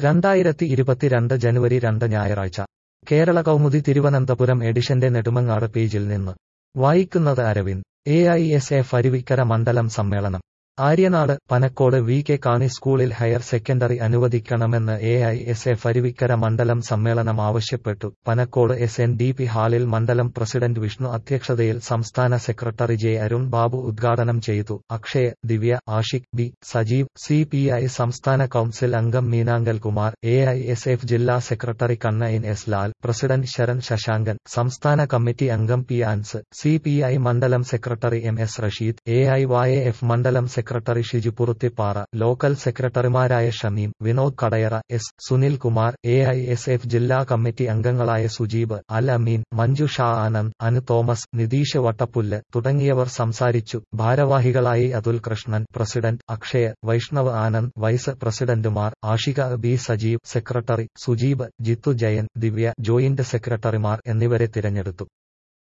രണ്ടായിരത്തി ഇരുപത്തിരണ്ട് ജനുവരി രണ്ട് ഞായറാഴ്ച കേരള കൗമുദി തിരുവനന്തപുരം എഡിഷന്റെ നെടുമങ്ങാട് പേജിൽ നിന്ന് വായിക്കുന്നത് Aravind A I S F Aruvikkara മണ്ഡലം സമ്മേളനം ആര്യനാട് പനക്കോട് വി കെ കാണി സ്കൂളിൽ ഹയർ സെക്കൻഡറി അനുവദിക്കണമെന്ന് A I S F Aruvikkara മണ്ഡലം സമ്മേളനം ആവശ്യപ്പെട്ടു Panacode S N D P ഹാളിൽ മണ്ഡലം പ്രസിഡന്റ് വിഷ്ണു അധ്യക്ഷതയിൽ സംസ്ഥാന സെക്രട്ടറി ജെ അരുൺ ബാബു ഉദ്ഘാടനം ചെയ്തു Akshay Divya Ashiq B Sajeev C P I സംസ്ഥാന കൌൺസിൽ അംഗം Meenankal Kumar A I S F ജില്ലാ secretary Kannayin S Lal president Sharan Sasankan സംസ്ഥാന കമ്മിറ്റി അംഗം പി ആൻസ് സി പി ഐ മണ്ഡലം secretary M S Rasheed A I Y F മണ്ഡലം സെക്രട്ടറി ഷിജു പുറത്തിപ്പാറ ലോക്കൽ സെക്രട്ടറിമാരായ Shameem Vinod Kadayara S Sunil Kumar A I S F ജില്ലാ കമ്മിറ്റി അംഗങ്ങളായ സുജീബ് അൽ അമീൻ മഞ്ജു ഷാ ആനന്ദ് അനു തോമസ് നിതീഷ് വട്ടപ്പുല്ല് തുടങ്ങിയവർ സംസാരിച്ചു ഭാരവാഹികളായി അതുൽ കൃഷ്ണൻ പ്രസിഡന്റ് അക്ഷയ് വൈഷ്ണവ് ആനന്ദ് വൈസ് പ്രസിഡന്റുമാർ Ashika B Sajeev secretary Sujeeb Jithu Jayan Divya joint സെക്രട്ടറിമാർ എന്നിവരെ തിരഞ്ഞെടുത്തു